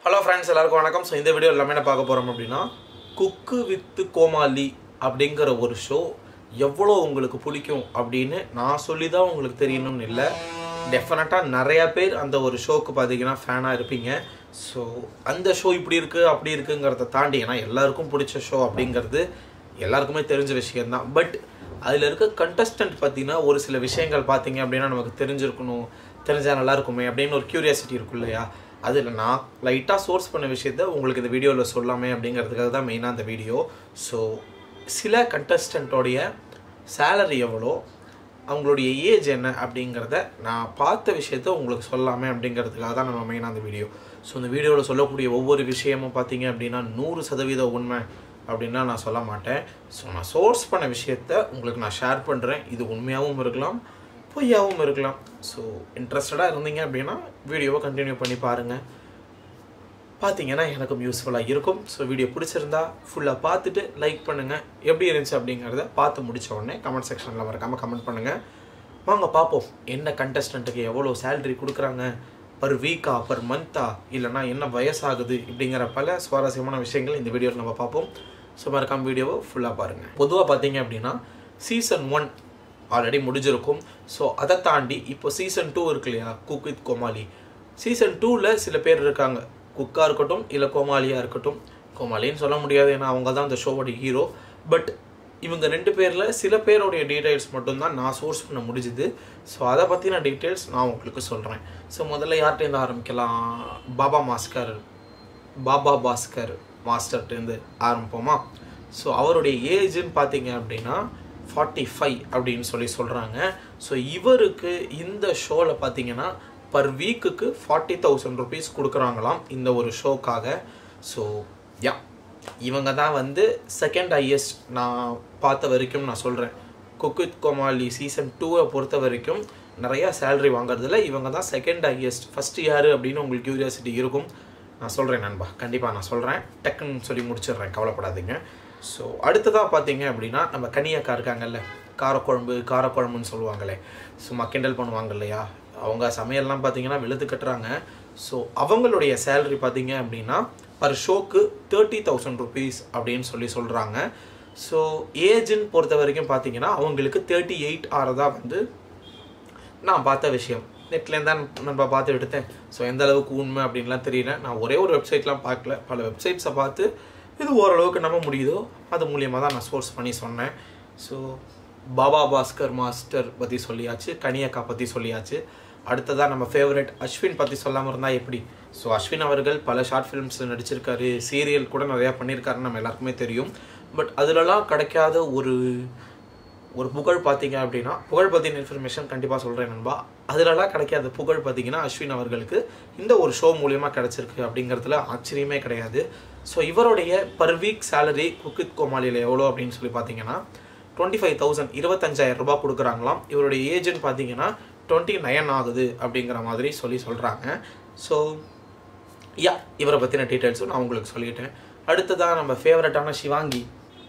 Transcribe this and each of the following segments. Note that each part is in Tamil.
ஹலோ ஃப்ரெண்ட்ஸ் எல்லாருக்கும் வணக்கம் ஸோ இந்த வீடியோ எல்லாமே என்ன பார்க்க போகிறோம் அப்படின்னா குக்கு வித்து கோமாளி அப்படிங்கிற ஒரு ஷோ எவ்வளோ உங்களுக்கு பிடிக்கும் அப்படின்னு நான் சொல்லி தான் உங்களுக்கு தெரியணும்னு இல்லை டெஃபினட்டாக நிறையா பேர் அந்த ஒரு ஷோக்கு பார்த்தீங்கன்னா ஃபேனாக இருப்பீங்க ஸோ அந்த ஷோ இப்படி இருக்குது அப்படி இருக்குங்கிறத தாண்டி ஏன்னா எல்லாருக்கும் பிடிச்ச ஷோ அப்படிங்கிறது எல்லாருக்குமே தெரிஞ்ச விஷயம்தான் பட் அதில் இருக்க கண்டஸ்டன்ட் பார்த்தீங்கன்னா ஒரு சில விஷயங்கள் பார்த்தீங்க அப்படின்னா நமக்கு தெரிஞ்சிருக்கணும் தெரிஞ்சால் நல்லா இருக்குமே அப்படின்னு ஒரு க்யூரியாசிட்டி இருக்கும் இல்லையா அதில் நான் லைட்டாக சோர்ஸ் பண்ண விஷயத்த உங்களுக்கு இந்த வீடியோவில் சொல்லாமே அப்படிங்கிறதுக்காக தான் மெயினாக இந்த வீடியோ ஸோ சில கண்டஸ்டண்ட்டோடைய சேலரி எவ்வளோ அவங்களுடைய ஏஜ் என்ன அப்படிங்கிறத நான் பார்த்த விஷயத்த உங்களுக்கு சொல்லாமே அப்படிங்கிறதுக்காக தான் நம்ம மெயினாக அந்த வீடியோ ஸோ இந்த வீடியோவில் சொல்லக்கூடிய ஒவ்வொரு விஷயமும் பார்த்தீங்க அப்படின்னா நூறு சதவீத உண்மை அப்படின்னா நான் சொல்ல மாட்டேன் ஸோ நான் சோர்ஸ் பண்ண விஷயத்த உங்களுக்கு நான் ஷேர் பண்ணுறேன் இது உண்மையாகவும் இருக்கலாம் பொய்யாகவும் இருக்கலாம் ஸோ இன்ட்ரெஸ்டடாக இருந்தீங்க அப்படின்னா வீடியோவை கண்டினியூ பண்ணி பாருங்கள் பார்த்தீங்கன்னா எனக்கும் யூஸ்ஃபுல்லாக இருக்கும் ஸோ வீடியோ பிடிச்சிருந்தா ஃபுல்லாக பார்த்துட்டு லைக் பண்ணுங்கள் எப்படி இருந்துச்சு அப்படிங்கிறத பார்த்து முடிச்ச உடனே கமெண்ட் செக்ஷனில் மறக்காமல் கமெண்ட் பண்ணுங்கள் வாங்க பார்ப்போம் என்ன கண்டஸ்டண்ட்டுக்கு எவ்வளோ சேலரி கொடுக்குறாங்க பர் வீக்கா பர் மந்த்தா இல்லைனா என்ன வயசாகுது இப்படிங்கிற பல சுவாரஸ்யமான விஷயங்கள் இந்த வீடியோவில் நம்ம பார்ப்போம் ஸோ மறக்காம வீடியோவை ஃபுல்லாக பாருங்கள் பொதுவாக பார்த்தீங்க அப்படின்னா சீசன் ஒன் ஆல்ரெடி முடிஞ்சிருக்கும் ஸோ அதை தாண்டி இப்போ சீசன் டூ இருக்கு இல்லையா குக் வித் கோமாளி சீசன் டூவில் சில பேர் இருக்காங்க குக்காக இருக்கட்டும் இல்லை கோமாளியாக இருக்கட்டும் கோமாளின்னு சொல்ல முடியாது ஏன்னா அவங்க தான் அந்த ஷோவோட ஹீரோ பட் இவங்க ரெண்டு பேரில் சில பேருடைய டீட்டெயில்ஸ் மட்டும்தான் நான் சோர்ஸ் பண்ண முடிஞ்சுது ஸோ அதை பற்றின டீட்டெயில்ஸ் நான் உங்களுக்கு சொல்கிறேன் ஸோ முதல்ல யார்கிட்டேருந்து ஆரம்பிக்கலாம் பாபா மாஸ்கர் பாபா பாஸ்கர் மாஸ்டர்கிட்டேருந்து ஆரம்பிப்போமா ஸோ அவருடைய ஏஜ்னு பார்த்தீங்க அப்படின்னா ஃபார்ட்டி ஃபைவ் அப்படின்னு சொல்லி சொல்கிறாங்க ஸோ இவருக்கு இந்த ஷோவில் பார்த்தீங்கன்னா பர் வீக்குக்கு ஃபார்ட்டி தௌசண்ட் ருபீஸ் கொடுக்குறாங்களாம் இந்த ஒரு ஷோக்காக ஸோ யா இவங்க தான் வந்து செகண்ட் ஹையஸ்ட் நான் பார்த்த வரைக்கும் நான் சொல்கிறேன் குக் வித் கோமாளி சீசன் டூவை பொறுத்த வரைக்கும் நிறையா சேலரி வாங்குறதுல இவங்க தான் செகண்ட் ஹையஸ்ட் ஃபஸ்ட்டு யார் அப்படின்னு உங்களுக்கு க்யூரியாசிட்டி இருக்கும் நான் சொல்கிறேன் நண்பா கண்டிப்பாக நான் சொல்கிறேன் டக்குன்னு சொல்லி முடிச்சிடுறேன் கவலைப்படாதீங்க ஸோ அடுத்ததாக பார்த்தீங்க அப்படின்னா நம்ம கனியக்கா இருக்காங்கல்ல காரக்குழம்பு காரக்குழம்புன்னு சொல்லுவாங்களே சும்மா கிண்டல் பண்ணுவாங்க இல்லையா அவங்க சமையல்லாம் பார்த்தீங்கன்னா வெளுத்து கட்டுறாங்க ஸோ அவங்களுடைய சேலரி பார்த்தீங்க அப்படின்னா பர் ஷோக்கு தேர்ட்டி தௌசண்ட் ருபீஸ் அப்படின்னு சொல்லி சொல்கிறாங்க ஸோ ஏஜ்னு பொறுத்த வரைக்கும் பார்த்தீங்கன்னா அவங்களுக்கு தேர்ட்டி எயிட் ஆறதா வந்து நான் பார்த்த விஷயம் நெட்லேருந்து தான் நம்ம பார்த்து எடுத்தேன் ஸோ எந்த அளவுக்கு உண்மை அப்படின்லாம் தெரியல நான் ஒரே ஒரு வெப்சைட்லாம் பார்க்கல பல வெப்சைட்ஸை பார்த்து இது ஓரளவுக்கு நம்ப முடியுதோ அது மூலியமாக தான் நான் சோர்ஸ் பண்ணி சொன்னேன் ஸோ பாபா பாஸ்கர் மாஸ்டர் பற்றி சொல்லியாச்சு கனியக்கா பற்றி சொல்லியாச்சு அடுத்ததாக நம்ம ஃபேவரட் அஸ்வின் பற்றி சொல்லாமல் இருந்தால் எப்படி ஸோ அஸ்வின் அவர்கள் பல ஷார்ட் ஃபிலிம்ஸில் நடிச்சிருக்காரு சீரியல் கூட நிறையா பண்ணியிருக்காருன்னு நம்ம எல்லாருக்குமே தெரியும் பட் அதிலலாம் கிடைக்காத ஒரு ஒரு புகழ் பார்த்தீங்க அப்படின்னா புகழ் பற்றின இன்ஃபர்மேஷன் கண்டிப்பாக சொல்கிறேன் நண்பா அதிலலாம் கிடைக்காத புகழ் பார்த்தீங்கன்னா அஸ்வின் அவர்களுக்கு இந்த ஒரு ஷோ மூலியமாக கிடச்சிருக்கு அப்படிங்கிறதுல ஆச்சரியமே கிடையாது ஸோ இவருடைய பர் வீக் சேலரி குக்கித் கோமாளியில் எவ்வளோ அப்படின்னு சொல்லி பார்த்தீங்கன்னா டுவெண்ட்டி ஃபைவ் தௌசண்ட் இருபத்தஞ்சாயிரம் ரூபாய் கொடுக்குறாங்களாம் இவருடைய ஏஜென்ட் பார்த்தீங்கன்னா டுவெண்ட்டி நைன் ஆகுது அப்படிங்கிற மாதிரி சொல்லி சொல்கிறாங்க ஸோ யா இவரை பற்றின டீட்டெயில்ஸும் நான் உங்களுக்கு சொல்லிட்டேன் அடுத்ததாக நம்ம ஃபேவரட்டான சிவாங்கி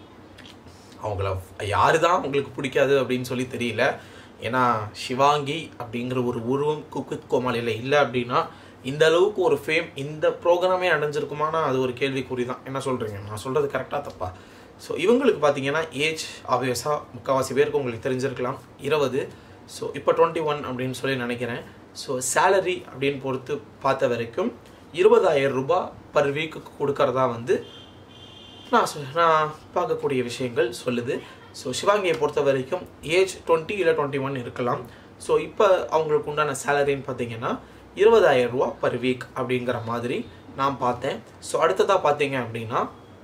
அவங்கள யாரு தான் உங்களுக்கு பிடிக்காது அப்படின்னு சொல்லி தெரியல ஏன்னா சிவாங்கி அப்படிங்கிற ஒரு உருவம் குக்குத் கோமாளியில் இல்லை அப்படின்னா இந்த அளவுக்கு ஒரு ஃபேம் இந்த ப்ரோக்ராமே அடைஞ்சிருக்குமானா அது ஒரு கேள்விக்குறி தான் என்ன சொல்கிறீங்க நான் சொல்கிறது கரெக்டாக தப்பா ஸோ இவங்களுக்கு பார்த்தீங்கன்னா ஏஜ் ஆப்வியஸாக முக்கால்வாசி பேருக்கு உங்களுக்கு தெரிஞ்சிருக்கலாம் இருபது ஸோ இப்போ டுவெண்ட்டி ஒன் அப்படின்னு சொல்லி நினைக்கிறேன் ஸோ சேலரி அப்படின்னு பொறுத்து பார்த்த வரைக்கும் இருபதாயிரம் ரூபாய் பர் வீக்குக்கு கொடுக்கறதா வந்து நான் சொ நான் பார்க்கக்கூடிய விஷயங்கள் சொல்லுது ஸோ சிவாங்கியை பொறுத்த வரைக்கும் ஏஜ் டுவெண்ட்டி இல்லை டுவெண்ட்டி ஒன் இருக்கலாம் ஸோ இப்போ அவங்களுக்கு உண்டான சேலரின்னு பார்த்தீங்கன்னா இருபதாயிரம் ரூபா பர் வீக் அப்படிங்கிற மாதிரி நான் பார்த்தேன் ஸோ அடுத்ததாக பார்த்தீங்க அப்படின்னா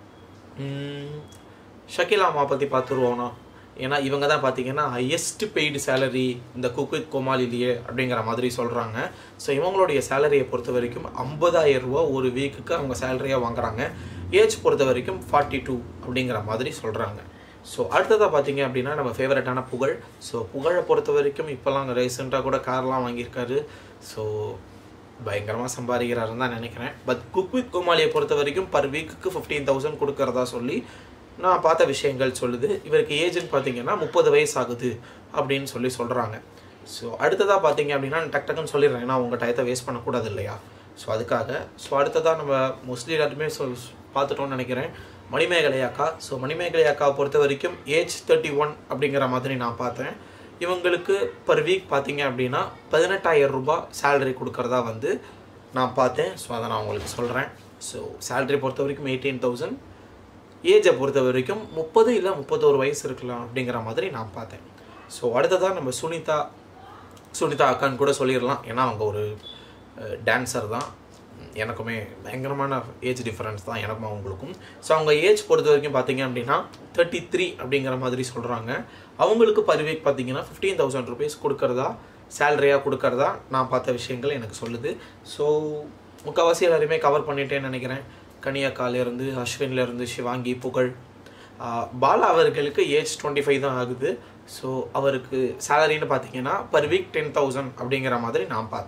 ஷக்கிலா அம்மா பற்றி பார்த்துருவோம்னா ஏன்னா இவங்க தான் பார்த்தீங்கன்னா ஹையஸ்ட் பெய்டு சேலரி இந்த குக் வித் கோமாலிலேயே அப்படிங்கிற மாதிரி சொல்கிறாங்க ஸோ இவங்களுடைய சேலரியை பொறுத்த வரைக்கும் ஐம்பதாயிரம் ரூபா ஒரு வீக்குக்கு அவங்க சேலரியாக வாங்குறாங்க ஏஜ் பொறுத்த வரைக்கும் ஃபார்ட்டி டூ அப்படிங்கிற மாதிரி சொல்கிறாங்க ஸோ அடுத்ததாக பார்த்தீங்க அப்படின்னா நம்ம ஃபேவரட்டான புகழ் ஸோ புகழை பொறுத்த வரைக்கும் இப்போல்லாம் ரீசெண்டாக கூட கார்லாம் வாங்கியிருக்காரு ஸோ பயங்கரமாக சம்பாதிக்கிறாருன்னு தான் நினைக்கிறேன் பட் குக் வித் கோமாளியை பொறுத்த வரைக்கும் பர் வீக்குக்கு ஃபிஃப்டீன் தௌசண்ட் கொடுக்கறதா சொல்லி நான் பார்த்த விஷயங்கள் சொல்லுது இவருக்கு ஏஜ்னு பார்த்தீங்கன்னா முப்பது வயசு ஆகுது அப்படின்னு சொல்லி சொல்கிறாங்க ஸோ அடுத்ததாக பார்த்தீங்க அப்படின்னா நான் டக் டக்குன்னு சொல்லிடுறேன் ஏன்னா உங்கள் டயத்தை வேஸ்ட் பண்ணக்கூடாது இல்லையா ஸோ அதுக்காக ஸோ அடுத்ததாக நம்ம மோஸ்ட்லி எல்லாருமே சொல் பார்த்துட்டோம்னு நினைக்கிறேன் மணிமேகலை அக்கா ஸோ மணிமேகலை அக்காவை பொறுத்த வரைக்கும் ஏஜ் தேர்ட்டி ஒன் அப்படிங்கிற மாதிரி நான் பார்த்தேன் இவங்களுக்கு பர் வீக் பார்த்தீங்க அப்படின்னா பதினெட்டாயிரம் ரூபாய் சேலரி கொடுக்கறதா வந்து நான் பார்த்தேன் ஸோ அதை நான் உங்களுக்கு சொல்கிறேன் ஸோ சேலரி பொறுத்த வரைக்கும் எயிட்டீன் தௌசண்ட் ஏஜை பொறுத்த வரைக்கும் முப்பது இல்லை முப்பத்தோரு வயசு இருக்கலாம் அப்படிங்கிற மாதிரி நான் பார்த்தேன் ஸோ அடுத்ததாக நம்ம சுனிதா சுனிதா அக்கான்னு கூட சொல்லிடலாம் ஏன்னா அவங்க ஒரு டான்ஸர் தான் எனக்குமே பயங்கரமான ஏஜ் டிஃப்ரென்ஸ் தான் எனக்கும் அவங்களுக்கும் ஸோ அவங்க ஏஜ் பொறுத்த வரைக்கும் பார்த்தீங்க அப்படின்னா தேர்ட்டி த்ரீ அப்படிங்கிற மாதிரி சொல்கிறாங்க அவங்களுக்கு பர் வீக் பார்த்தீங்கன்னா ஃபிஃப்டீன் தௌசண்ட் ருபீஸ் கொடுக்கறதா சேலரியாக கொடுக்கறதா நான் பார்த்த விஷயங்கள் எனக்கு சொல்லுது ஸோ முக்கால்வாசி எல்லாருமே கவர் பண்ணிட்டேன்னு நினைக்கிறேன் கனியாக்காலேருந்து அஸ்வின்லேருந்து சிவாங்கி புகழ் ஆஹ் பாலா அவர்களுக்கு ஏஜ் டுவெண்ட்டி ஃபைவ் தான் ஆகுது ஸோ அவருக்கு சேலரின்னு பார்த்தீங்கன்னா பர் வீக் டென் தௌசண்ட் அப்படிங்கிற மாதிரி நான் பார்த்தேன்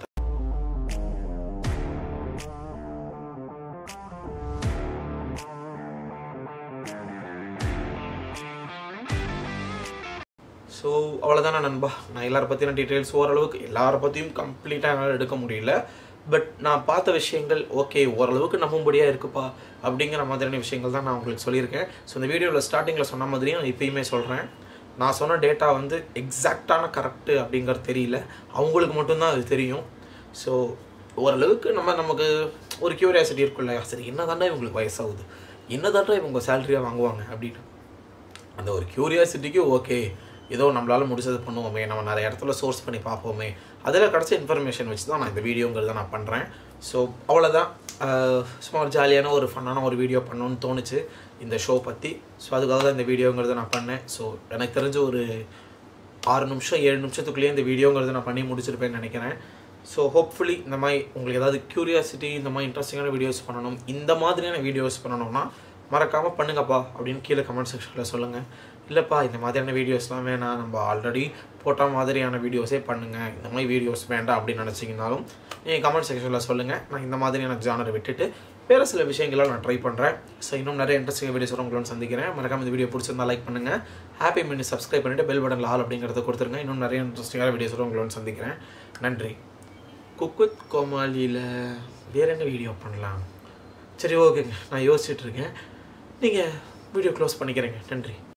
ஸோ அவ்வளோதானே நண்பா நான் எல்லாரை பற்றின டீட்டெயில்ஸ் ஓரளவுக்கு எல்லாரை பற்றியும் கம்ப்ளீட்டாக என்னால் எடுக்க முடியல பட் நான் பார்த்த விஷயங்கள் ஓகே ஓரளவுக்கு நம்பும்படியாக இருக்குப்பா அப்படிங்கிற மாதிரியான விஷயங்கள் தான் நான் உங்களுக்கு சொல்லியிருக்கேன் ஸோ இந்த வீடியோவில் ஸ்டார்டிங்கில் சொன்ன மாதிரியும் நான் இப்பயுமே சொல்கிறேன் நான் சொன்ன டேட்டா வந்து எக்ஸாக்டான கரெக்டு அப்படிங்கிறது தெரியல அவங்களுக்கு மட்டும்தான் அது தெரியும் ஸோ ஓரளவுக்கு நம்ம நமக்கு ஒரு க்யூரியாசிட்டி இருக்குல்ல சரி என்ன தாண்டா இவங்களுக்கு வயசாகுது என்ன தாண்டா இவங்க சேலரியாக வாங்குவாங்க அப்படின்னு அந்த ஒரு க்யூரியாசிட்டிக்கு ஓகே ஏதோ நம்மளால் முடிச்சது பண்ணுவோமே நம்ம நிறைய இடத்துல சோர்ஸ் பண்ணி பார்ப்போமே அதில் கிடச்ச இன்ஃபர்மேஷன் வச்சு தான் நான் இந்த வீடியோங்கிறத நான் பண்ணுறேன் ஸோ அவ்வளோதான் சும்மா ஒரு ஜாலியான ஒரு ஃபன்னான ஒரு வீடியோ பண்ணணும்னு தோணுச்சு இந்த ஷோ பற்றி ஸோ அதுக்காக தான் இந்த வீடியோங்கிறத நான் பண்ணேன் ஸோ எனக்கு தெரிஞ்ச ஒரு ஆறு நிமிஷம் ஏழு நிமிஷத்துக்குள்ளேயே இந்த வீடியோங்கிறத நான் பண்ணி முடிச்சிருப்பேன்னு நினைக்கிறேன் ஸோ ஹோப்ஃபுல்லி இந்த மாதிரி உங்களுக்கு ஏதாவது க்யூரியாசிட்டி இந்த மாதிரி இன்ட்ரெஸ்டிங்கான வீடியோஸ் பண்ணணும் இந்த மாதிரியான வீடியோஸ் பண்ணணும்னா மறக்காமல் பண்ணுங்கப்பா அப்படின்னு கீழே கமெண்ட் செக்ஷனில் சொல்லுங்கள் இல்லைப்பா இந்த மாதிரியான வீடியோஸ்லாம் வேணாம் நம்ம ஆல்ரெடி போட்ட மாதிரியான வீடியோஸே பண்ணுங்கள் இந்த மாதிரி வீடியோஸ் வேண்டாம் அப்படின்னு நினச்சிங்கனாலும் நீங்கள் கமெண்ட் செக்ஷனில் சொல்லுங்கள் நான் இந்த மாதிரியான ஜானரை விட்டுட்டு வேறு சில விஷயங்களால் நான் ட்ரை பண்ணுறேன் ஸோ இன்னும் நிறைய இன்ட்ரெஸ்டிங் வீடியோஸ் உங்களோட சந்திக்கிறேன் மறக்காம இந்த வீடியோ பிடிச்சிருந்தா லைக் பண்ணுங்கள் ஹாப்பி மினி சப்ஸ்கிரைப் பண்ணிவிட்டு பெல் பட்டனில் ஆல் அப்படிங்கிறத கொடுத்துருங்க இன்னும் நிறைய இன்ட்ரெஸ்டிங்கான வீடியோஸ் உங்களோட சந்திக்கிறேன் நன்றி குக்குத் கோமாளியில் வேறு என்ன வீடியோ பண்ணலாம் சரி ஓகேங்க நான் யோசிச்சுட்டு இருக்கேன் நீங்கள் வீடியோ க்ளோஸ் பண்ணிக்கிறேங்க நன்றி